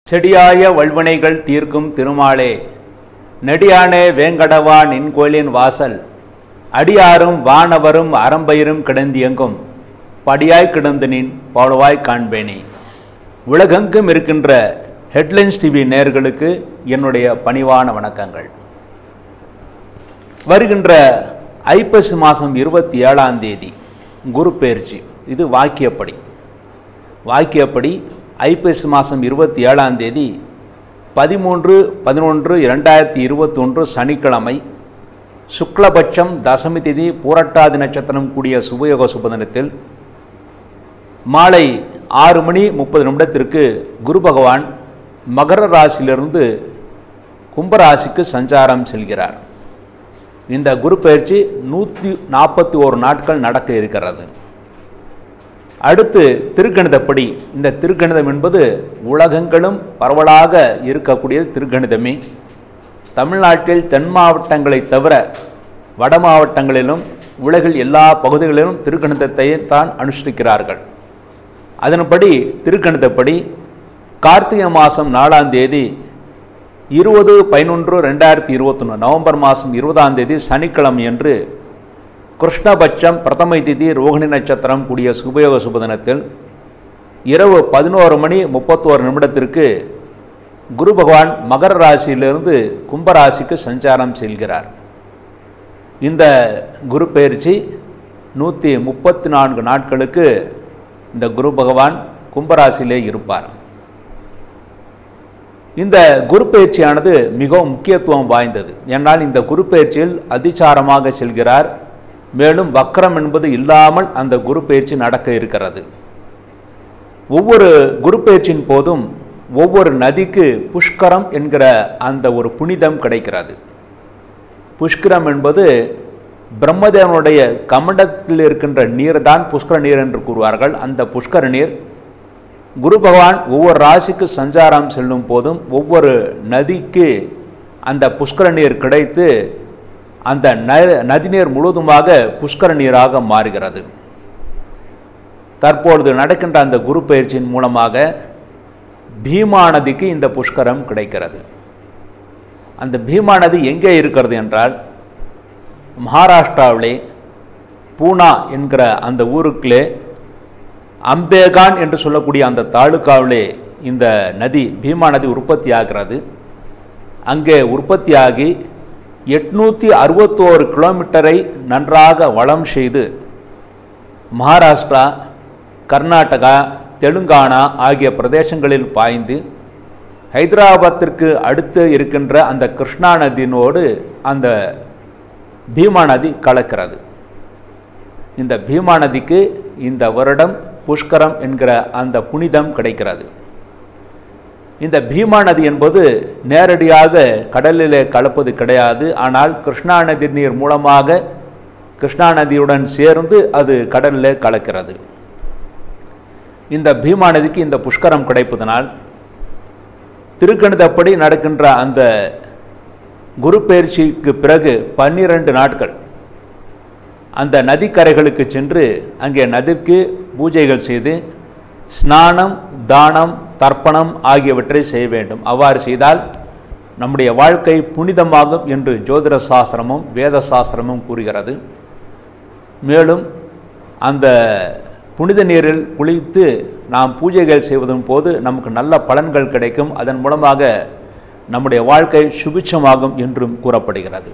செடியாய வல்வினைகள் தீர்க்கும் திருமாலே நெடியானே வேங்கடவா நின் கோயிலின் வாசல் அடியாரும் வானவரும் அறம்பயிரும் கிடந்தியங்கும் படியாய் கிடந்து நின் பவளவாய் காண்பேனே உலகெங்கும் இருக்கின்ற ஹெட்லைன்ஸ் டிவி நேயர்களுக்கு என்னுடைய பணிவான வணக்கங்கள் வருகின்ற ஐப்பசி மாதம் இருபத்தி ஏழாம் தேதி குரு பெயர்ச்சி இது வாக்கியப்படி வாக்கியப்படி ஐப்பசி மாதம் இருபத்தி ஏழாம் தேதி பதிமூன்று பதினொன்று இரண்டாயிரத்தி இருபத்தொன்று சனிக்கிழமை சுக்லபட்சம் தசமி திதி பூரட்டாதி நட்சத்திரம் கூடிய சுபயோக சுபதினத்தில் மாலை ஆறு மணி முப்பது நிமிடத்திற்கு குரு பகவான் மகர ராசியிலிருந்து கும்பராசிக்கு சஞ்சாரம் செல்கிறார் இந்த குரு பயிற்சி நூற்றி நாற்பத்தி ஓரு நாட்கள் நடக்க இருக்கிறது அடுத்து திருக்கணிதப்படி இந்த திருக்கணிதம் என்பது உலகங்களும் பரவலாக இருக்கக்கூடிய திருக்கணிதமே தமிழ்நாட்டில் தென் மாவட்டங்களை தவிர வட மாவட்டங்களிலும் உலகில் எல்லா பகுதிகளிலும் திருக்கணிதத்தை தான் அனுஷ்டிக்கிறார்கள் அதன்படி திருக்கணிதப்படி கார்த்திகை மாதம் நாலாம் தேதி இருபது பதினொன்று ரெண்டாயிரத்தி இருபத்தொன்று நவம்பர் மாதம் இருபதாம் தேதி சனிக்கிழமை என்று கிருஷ்ணபட்சம் பிரதமை திதி ரோகிணி நட்சத்திரம் கூடிய சுபயோக சுபதினத்தில் இரவு பதினோரு மணி முப்பத்தோரு நிமிடத்திற்கு குரு பகவான் மகர ராசியிலிருந்து கும்பராசிக்கு சஞ்சாரம் செல்கிறார் இந்த குரு பயிற்சி நூற்றி முப்பத்தி நான்கு நாட்களுக்கு இந்த குரு பகவான் கும்பராசியிலே இருப்பார் இந்த குரு பயிற்சியானது மிகவும் முக்கியத்துவம் வாய்ந்தது ஏன்னால் இந்த குரு பயிற்சியில் அதிசாரமாக செல்கிறார் மேலும் வக்கரம் என்பது இல்லாமல் அந்த குரு பயிற்சி நடக்க இருக்கிறது ஒவ்வொரு குரு பயிற்சியின் போதும் ஒவ்வொரு நதிக்கு புஷ்கரம் என்கிற அந்த ஒரு புனிதம் கிடைக்கிறது புஷ்கரம் என்பது பிரம்மதேவனுடைய கமண்டத்தில் இருக்கின்ற நீர் தான் புஷ்கர நீர் என்று கூறுவார்கள் அந்த புஷ்கர நீர் குரு பகவான் ஒவ்வொரு ராசிக்கு சஞ்சாரம் செல்லும் போதும் ஒவ்வொரு நதிக்கு அந்த புஷ்கர நீர் கிடைத்து அந்த நதிநீர் முழுவதுமாக புஷ்கர நீராக மாறுகிறது தற்பொழுது நடக்கின்ற அந்த குரு பயிற்சியின் மூலமாக பீமா நதிக்கு இந்த புஷ்கரம் கிடைக்கிறது அந்த பீமா நதி எங்கே இருக்கிறது என்றால் மகாராஷ்டிராவிலே பூனா என்கிற அந்த ஊருக்குள்ளே அம்பேகான் என்று சொல்லக்கூடிய அந்த தாலுக்காவிலே இந்த நதி பீமா நதி உற்பத்தி ஆகிறது அங்கே உற்பத்தியாகி எட்நூற்றி அறுபத்தோரு கிலோமீட்டரை நன்றாக வளம் செய்து மகாராஷ்டிரா கர்நாடகா தெலுங்கானா ஆகிய பிரதேசங்களில் பாய்ந்து ஹைதராபாத்திற்கு அடுத்து இருக்கின்ற அந்த கிருஷ்ணா நதியினோடு அந்த பீமா நதி கலக்கிறது இந்த பீமா நதிக்கு இந்த வருடம் புஷ்கரம் என்கிற அந்த புனிதம் கிடைக்கிறது இந்த பீமா நதி என்பது நேரடியாக கடலிலே கலப்பது கிடையாது ஆனால் கிருஷ்ணா நதி நீர் மூலமாக கிருஷ்ணா நதியுடன் சேர்ந்து அது கடலில் கலக்கிறது இந்த பீமா நதிக்கு இந்த புஷ்கரம் கிடைப்பதனால் திருக்கணிதப்படி நடக்கின்ற அந்த குரு பயிற்சிக்கு பிறகு பன்னிரண்டு நாட்கள் அந்த நதிக்கரைகளுக்கு சென்று அங்கே நதிக்கு பூஜைகள் செய்து ஸ்நானம் தானம் தர்ப்பணம் ஆகியவற்றை செய்ய வேண்டும் அவ்வாறு செய்தால் நம்முடைய வாழ்க்கை புனிதமாகும் என்று ஜோதிட சாஸ்திரமும் வேத சாஸ்திரமும் கூறுகிறது மேலும் அந்த புனித நீரில் குளித்து நாம் பூஜைகள் செய்வதன் போது நமக்கு நல்ல பலன்கள் கிடைக்கும் அதன் மூலமாக நம்முடைய வாழ்க்கை சுபிட்சமாகும் என்றும் கூறப்படுகிறது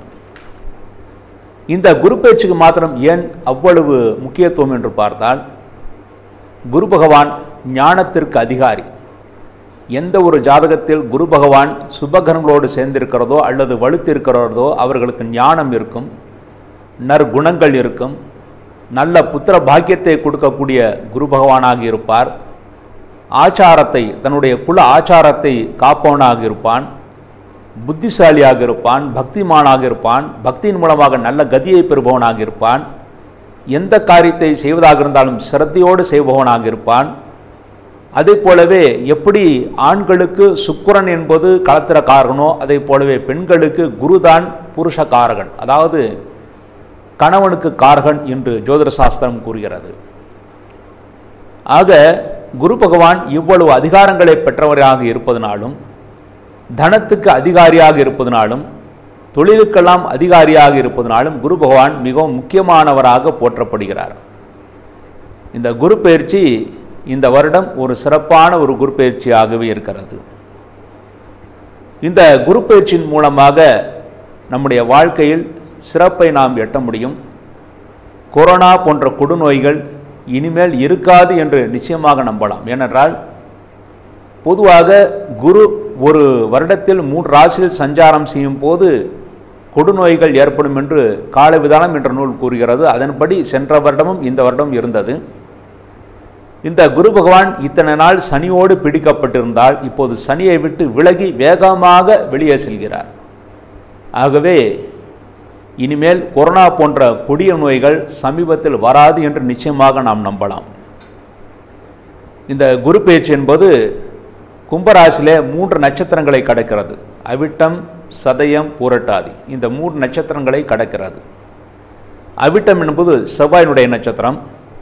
இந்த குரு பயிற்சிக்கு மாத்திரம் ஏன் அவ்வளவு முக்கியத்துவம் என்று பார்த்தால் குரு பகவான் ஞானத்திற்கு அதிகாரி எந்த ஒரு ஜாதகத்தில் குரு பகவான் சுபகரங்களோடு சேர்ந்திருக்கிறதோ அல்லது வலுத்திருக்கிறதோ அவர்களுக்கு ஞானம் இருக்கும் நற்குணங்கள் இருக்கும் நல்ல புத்திர பாக்கியத்தை கொடுக்கக்கூடிய குரு பகவானாக இருப்பார் ஆச்சாரத்தை தன்னுடைய குல ஆச்சாரத்தை காப்பவனாக இருப்பான் புத்திசாலியாக இருப்பான் பக்திமானாக இருப்பான் பக்தியின் மூலமாக நல்ல கதியை பெறுபவனாக இருப்பான் எந்த காரியத்தை செய்வதாக இருந்தாலும் சிரத்தையோடு செய்பவனாக இருப்பான் அதே போலவே எப்படி ஆண்களுக்கு சுக்கிரன் என்பது களத்திர காரகனோ அதே போலவே பெண்களுக்கு குருதான் புருஷ காரகன் அதாவது கணவனுக்கு காரகன் என்று ஜோதிட சாஸ்திரம் கூறுகிறது ஆக குரு பகவான் இவ்வளவு அதிகாரங்களை பெற்றவராக இருப்பதனாலும் தனத்துக்கு அதிகாரியாக இருப்பதனாலும் தொழிலுக்கெல்லாம் அதிகாரியாக இருப்பதனாலும் குரு பகவான் மிகவும் முக்கியமானவராக போற்றப்படுகிறார் இந்த குரு பயிற்சி இந்த வருடம் ஒரு சிறப்பான ஒரு குரு பயிற்சியாகவே இருக்கிறது இந்த குரு பயிற்சியின் மூலமாக நம்முடைய வாழ்க்கையில் சிறப்பை நாம் எட்ட முடியும் கொரோனா போன்ற கொடுநோய்கள் இனிமேல் இருக்காது என்று நிச்சயமாக நம்பலாம் ஏனென்றால் பொதுவாக குரு ஒரு வருடத்தில் மூன்று ராசியில் சஞ்சாரம் செய்யும் போது கொடுநோய்கள் ஏற்படும் என்று காலவிதானம் என்ற நூல் கூறுகிறது அதன்படி சென்ற வருடமும் இந்த வருடம் இருந்தது இந்த குரு பகவான் இத்தனை நாள் சனியோடு பிடிக்கப்பட்டிருந்தால் இப்போது சனியை விட்டு விலகி வேகமாக வெளியே செல்கிறார் ஆகவே இனிமேல் கொரோனா போன்ற கொடிய நோய்கள் சமீபத்தில் வராது என்று நிச்சயமாக நாம் நம்பலாம் இந்த குரு பேச்சு என்பது கும்பராசியிலே மூன்று நட்சத்திரங்களை கடக்கிறது அவிட்டம் சதயம் பூரட்டாதி இந்த மூன்று நட்சத்திரங்களை கடக்கிறது அவிட்டம் என்பது செவ்வாயினுடைய நட்சத்திரம்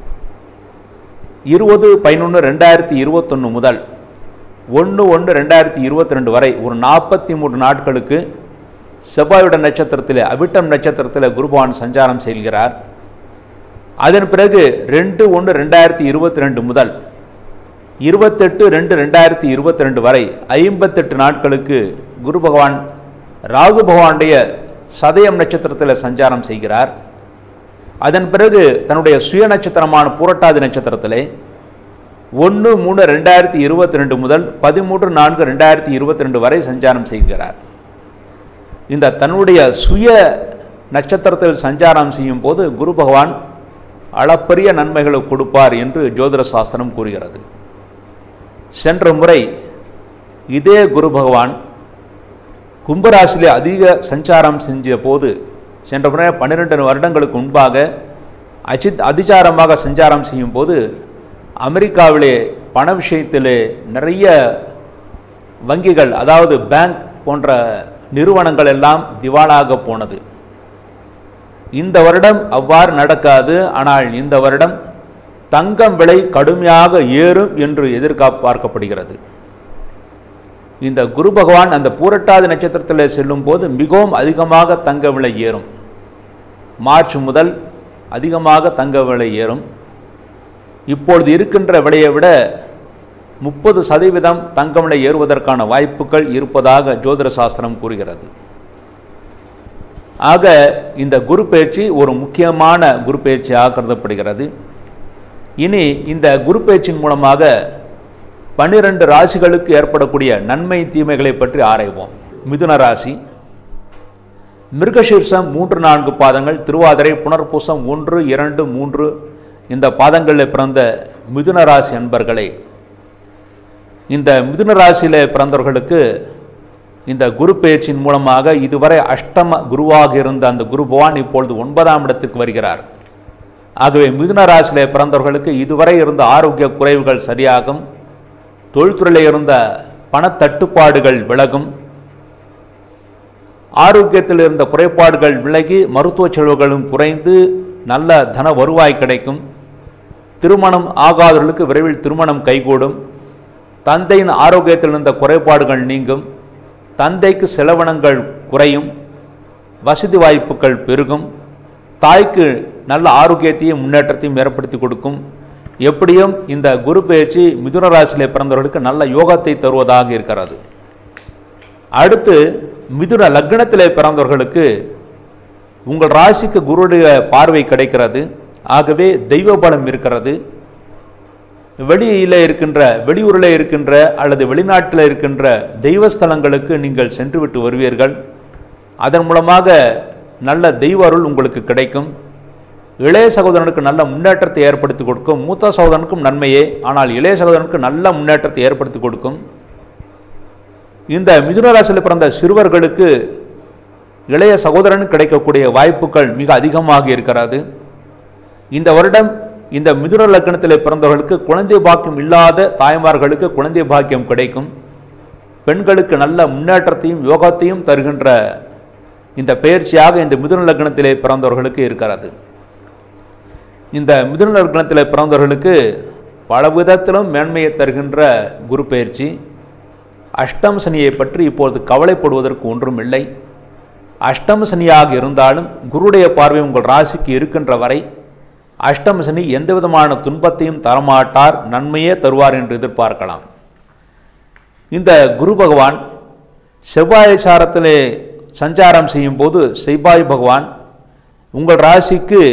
இருபது பதினொன்று ரெண்டாயிரத்தி இருபத்தொன்று முதல் ஒன்று ஒன்று ரெண்டாயிரத்தி இருபத்தி ரெண்டு வரை ஒரு நாற்பத்தி மூன்று நாட்களுக்கு செவ்வாயுட நட்சத்திரத்தில் அவிட்டம் நட்சத்திரத்தில் குருபவான் சஞ்சாரம் செய்கிறார் அதன் பிறகு ரெண்டு ஒன்று ரெண்டாயிரத்தி இருபத்தி ரெண்டு முதல் இருபத்தெட்டு ரெண்டு ரெண்டாயிரத்தி இருபத்தி ரெண்டு வரை ஐம்பத்தெட்டு நாட்களுக்கு குரு பகவான் ராகு பகவானுடைய சதயம் நட்சத்திரத்தில் சஞ்சாரம் செய்கிறார் அதன் பிறகு தன்னுடைய சுய நட்சத்திரமான புரட்டாதி நட்சத்திரத்திலே ஒன்று மூணு ரெண்டாயிரத்தி இருபத்தி ரெண்டு முதல் பதிமூன்று நான்கு ரெண்டாயிரத்தி இருபத்தி ரெண்டு வரை சஞ்சாரம் செய்கிறார் இந்த தன்னுடைய சுய நட்சத்திரத்தில் சஞ்சாரம் செய்யும் போது குரு பகவான் அளப்பரிய நன்மைகளை கொடுப்பார் என்று ஜோதிட சாஸ்திரம் கூறுகிறது சென்ற முறை இதே குரு பகவான் கும்பராசியிலே அதிக சஞ்சாரம் செஞ்ச போது சென்ற முறை பன்னிரெண்டு வருடங்களுக்கு முன்பாக அஜித் அதிசாரமாக சஞ்சாரம் செய்யும் போது அமெரிக்காவிலே பண விஷயத்திலே நிறைய வங்கிகள் அதாவது பேங்க் போன்ற நிறுவனங்கள் எல்லாம் திவாலாக போனது இந்த வருடம் அவ்வாறு நடக்காது ஆனால் இந்த வருடம் தங்கம் விலை கடுமையாக ஏறும் என்று எதிர்பார்க்கப்படுகிறது இந்த குரு பகவான் அந்த பூரட்டாதி நட்சத்திரத்தில் செல்லும் போது மிகவும் அதிகமாக தங்க விலை ஏறும் மார்ச் முதல் அதிகமாக தங்க விலை ஏறும் இப்பொழுது இருக்கின்ற விலையை விட முப்பது சதவீதம் தங்க விலை ஏறுவதற்கான வாய்ப்புகள் இருப்பதாக ஜோதிட சாஸ்திரம் கூறுகிறது ஆக இந்த குரு பயிற்சி ஒரு முக்கியமான குரு பயிற்சியாக கருதப்படுகிறது இனி இந்த குரு பயிற்சியின் மூலமாக பன்னிரண்டு ராசிகளுக்கு ஏற்படக்கூடிய நன்மை தீமைகளை பற்றி ஆராய்வோம் மிதுன ராசி மிருகசீர்ஷம் மூன்று நான்கு பாதங்கள் திருவாதிரை புனர்பூசம் ஒன்று இரண்டு மூன்று இந்த பாதங்களில் பிறந்த மிதுன ராசி அன்பர்களே இந்த மிதுன ராசியில் பிறந்தவர்களுக்கு இந்த குரு பயிற்சியின் மூலமாக இதுவரை அஷ்டம குருவாக இருந்த அந்த குரு பகவான் இப்பொழுது ஒன்பதாம் இடத்துக்கு வருகிறார் ஆகவே மிதுன ராசியில் பிறந்தவர்களுக்கு இதுவரை இருந்த ஆரோக்கிய குறைவுகள் சரியாகும் தொழில்துறையில் இருந்த பணத்தட்டுப்பாடுகள் விலகும் ஆரோக்கியத்தில் இருந்த குறைபாடுகள் விலகி மருத்துவ செலவுகளும் குறைந்து நல்ல தன வருவாய் கிடைக்கும் திருமணம் ஆகாதவர்களுக்கு விரைவில் திருமணம் கைகூடும் தந்தையின் ஆரோக்கியத்தில் இருந்த குறைபாடுகள் நீங்கும் தந்தைக்கு செலவினங்கள் குறையும் வசதி வாய்ப்புகள் பெருகும் தாய்க்கு நல்ல ஆரோக்கியத்தையும் முன்னேற்றத்தையும் ஏற்படுத்தி கொடுக்கும் எப்படியும் இந்த குரு பயிற்சி மிதுன ராசியிலே பிறந்தவர்களுக்கு நல்ல யோகத்தை தருவதாக இருக்கிறது அடுத்து மிதுன லக்னத்திலே பிறந்தவர்களுக்கு உங்கள் ராசிக்கு குருடைய பார்வை கிடைக்கிறது ஆகவே தெய்வ பலம் இருக்கிறது வெளியில் இருக்கின்ற வெளியூரில் இருக்கின்ற அல்லது வெளிநாட்டில் இருக்கின்ற தெய்வஸ்தலங்களுக்கு நீங்கள் சென்றுவிட்டு வருவீர்கள் அதன் மூலமாக நல்ல தெய்வ அருள் உங்களுக்கு கிடைக்கும் இளைய சகோதரனுக்கு நல்ல முன்னேற்றத்தை ஏற்படுத்தி கொடுக்கும் மூத்த சகோதரனுக்கும் நன்மையே ஆனால் இளைய சகோதரனுக்கு நல்ல முன்னேற்றத்தை ஏற்படுத்தி கொடுக்கும் இந்த மிதுன ராசியில் பிறந்த சிறுவர்களுக்கு இளைய சகோதரன் கிடைக்கக்கூடிய வாய்ப்புகள் மிக அதிகமாக இருக்கிறது இந்த வருடம் இந்த மிதுன லக்னத்தில் பிறந்தவர்களுக்கு குழந்தை பாக்கியம் இல்லாத தாய்மார்களுக்கு குழந்தை பாக்கியம் கிடைக்கும் பெண்களுக்கு நல்ல முன்னேற்றத்தையும் யோகத்தையும் தருகின்ற இந்த பயிற்சியாக இந்த மிதுன லக்னத்திலே பிறந்தவர்களுக்கு இருக்கிறது இந்த மிதுன லக்னத்தில் பிறந்தவர்களுக்கு பல விதத்திலும் மேன்மையை தருகின்ற குரு பயிற்சி அஷ்டம் சனியை பற்றி இப்பொழுது கவலைப்படுவதற்கு ஒன்றும் இல்லை அஷ்டம சனியாக இருந்தாலும் குருடைய பார்வை உங்கள் ராசிக்கு இருக்கின்ற வரை அஷ்டம சனி எந்த விதமான துன்பத்தையும் தரமாட்டார் நன்மையே தருவார் என்று எதிர்பார்க்கலாம் இந்த குரு பகவான் செவ்வாய் சாரத்திலே சஞ்சாரம் செய்யும் போது செவ்வாய் பகவான் உங்கள் ராசிக்கு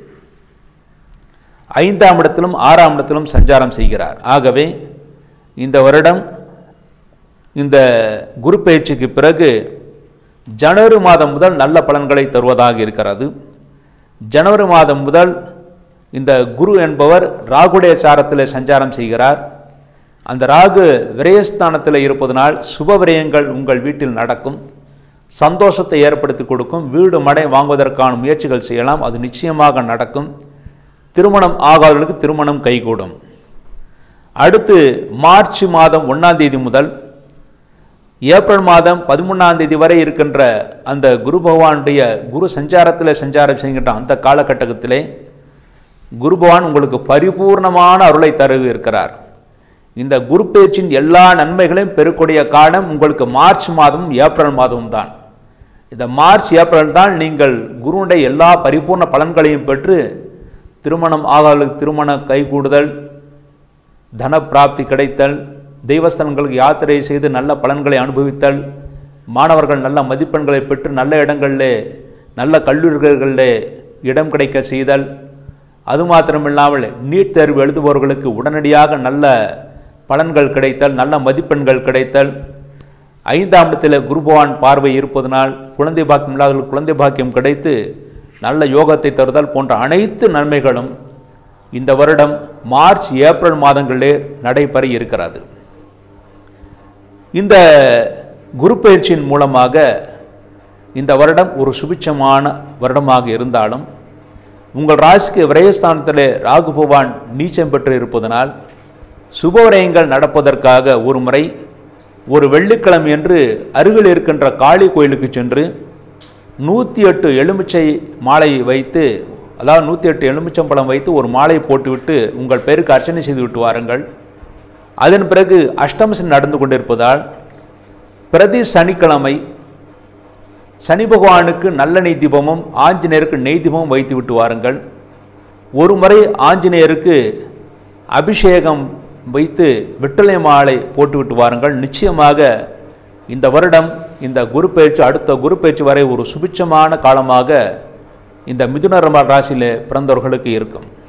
ஐந்தாம் இடத்திலும் ஆறாம் இடத்திலும் சஞ்சாரம் செய்கிறார் ஆகவே இந்த வருடம் இந்த குரு பயிற்சிக்கு பிறகு ஜனவரி மாதம் முதல் நல்ல பலன்களை தருவதாக இருக்கிறது ஜனவரி மாதம் முதல் இந்த குரு என்பவர் ராகுடைய சாரத்தில் சஞ்சாரம் செய்கிறார் அந்த ராகு விரயஸ்தானத்தில் இருப்பதனால் சுப விரயங்கள் உங்கள் வீட்டில் நடக்கும் சந்தோஷத்தை ஏற்படுத்தி கொடுக்கும் வீடு மடை வாங்குவதற்கான முயற்சிகள் செய்யலாம் அது நிச்சயமாக நடக்கும் திருமணம் ஆகாதவர்களுக்கு திருமணம் கைகூடும் அடுத்து மார்ச் மாதம் ஒன்றாம் தேதி முதல் ஏப்ரல் மாதம் பதிமூணாம் தேதி வரை இருக்கின்ற அந்த குரு பகவானுடைய குரு சஞ்சாரத்தில் சஞ்சாரம் செய்கின்ற அந்த காலகட்டத்திலே குரு பகவான் உங்களுக்கு பரிபூர்ணமான அருளை தர இருக்கிறார் இந்த குரு பேச்சின் எல்லா நன்மைகளையும் பெறக்கூடிய காலம் உங்களுக்கு மார்ச் மாதமும் ஏப்ரல் மாதமும் தான் இந்த மார்ச் ஏப்ரல் தான் நீங்கள் குருவுடைய எல்லா பரிபூர்ண பலன்களையும் பெற்று திருமணம் ஆகாதவர்களுக்கு திருமண கைகூடுதல் தன பிராப்தி கிடைத்தல் தெய்வஸ்தலங்களுக்கு யாத்திரை செய்து நல்ல பலன்களை அனுபவித்தல் மாணவர்கள் நல்ல மதிப்பெண்களை பெற்று நல்ல இடங்களிலே நல்ல கல்லூரிகளிலே இடம் கிடைக்க செய்தல் அது மாத்திரமில்லாமல் நீட் தேர்வு எழுதுபவர்களுக்கு உடனடியாக நல்ல பலன்கள் கிடைத்தல் நல்ல மதிப்பெண்கள் கிடைத்தல் ஐந்தாம் இடத்தில் குருபவான் பார்வை இருப்பதனால் குழந்தை பாக்கியம் இல்லாதவர்களுக்கு குழந்தை பாக்கியம் கிடைத்து நல்ல யோகத்தை தருதல் போன்ற அனைத்து நன்மைகளும் இந்த வருடம் மார்ச் ஏப்ரல் மாதங்களிலே நடைபெற இருக்கிறது இந்த குரு பயிற்சியின் மூலமாக இந்த வருடம் ஒரு சுபிட்சமான வருடமாக இருந்தாலும் உங்கள் ராசிக்கு விரயஸ்தானத்திலே ராகு பகவான் நீச்சம் பெற்று இருப்பதனால் சுபவிரயங்கள் நடப்பதற்காக ஒரு முறை ஒரு வெள்ளிக்கிழமை என்று அருகில் இருக்கின்ற காளி கோயிலுக்கு சென்று நூற்றி எட்டு எலுமிச்சை மாலை வைத்து அதாவது நூற்றி எட்டு எலுமிச்சம்பழம் வைத்து ஒரு மாலை போட்டுவிட்டு உங்கள் பேருக்கு அர்ச்சனை செய்து விட்டு வாருங்கள் அதன் பிறகு அஷ்டமசன் நடந்து கொண்டிருப்பதால் பிரதி சனிக்கிழமை சனி பகவானுக்கு நல்ல நெய் தீபமும் ஆஞ்சநேயருக்கு நெய் தீபமும் வைத்து விட்டு வாருங்கள் ஒரு முறை ஆஞ்சநேயருக்கு அபிஷேகம் வைத்து வெட்டலை மாலை போட்டுவிட்டு வாருங்கள் நிச்சயமாக இந்த வருடம் இந்த குரு பயிற்சி அடுத்த குரு பயிற்சி வரை ஒரு சுபிட்சமான காலமாக இந்த மிதுன ராசியிலே பிறந்தவர்களுக்கு இருக்கும்